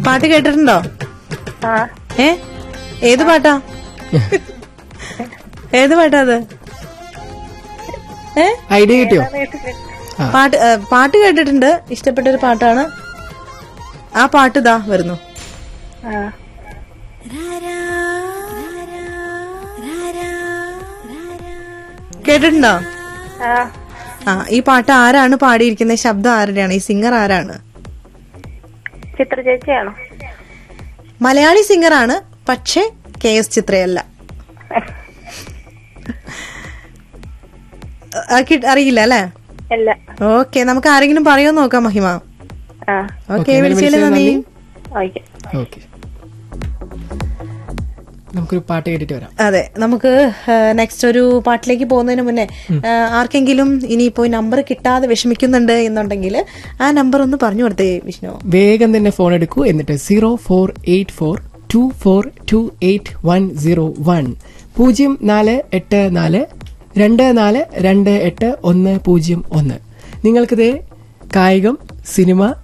പാട്ട് കേട്ടിട്ടുണ്ടോ ആ ഏ ഏത് പാട്ടാ ഏത് പാട്ടാ അത് ഏ ഐഡിയ കിട്ടിയോ ആ. പാട്ട് ഏ, പാട്ട് കേട്ടിട്ടുണ്ട് ഇഷ്ടപ്പെട്ട ഒരു പാട്ടാണ് ആ പാട്ട് ഇതാ വരുന്നു ആ കേട്ടിട്ടുണ്ടോ ആ ആ ഈ പാട്ട് ആരാണ് പാടിയിരിക്കുന്നത് ശബ്ദം ആരുടെയാണ് ഈ സിംഗർ ആരാണ് ചിത്ര ചേച്ചിയാണോ മലയാളി സിംഗറാണ് പക്ഷേ കെ എസ് ചിത്രയല്ല ആ, കിട്ട- അറിയില്ല അല്ലേ ഇല്ല ഓക്കെ നമുക്ക് ആരെങ്കിലും പറയോ നോക്കാം മഹിമ ആ ഓക്കെ Okay, വിളിച്ചതിൽ വിളിച്ചതിന് നന്ദി ഓക്കെ ഓക്കെ നമുക്കൊരു പാട്ട് കേട്ടിട്ട് വരാം അതെ നമുക്ക് നെക്സ്റ്റ് ഒരു പാട്ടിലേക്ക് പോകുന്നതിന് മുന്നേ ആ, ആർക്കെങ്കിലും ഇനിയിപ്പോ നമ്പർ കിട്ടാതെ വിഷമിക്കുന്നുണ്ട് എന്നുണ്ടെങ്കിൽ ആ നമ്പർ ഒന്ന് പറഞ്ഞു കൊടുത്തേ വിഷ്ണു വേഗം തന്നെ ഫോൺ എടുക്കൂ എന്നിട്ട് zero four eight four two four two eight one zero one പൂജ്യം നാല് എട്ട് നാല് രണ്ട് നാല് രണ്ട് എട്ട് ഒന്ന് പൂജ്യം ഒന്ന് നിങ്ങൾക്കിത് കായികം സിനിമ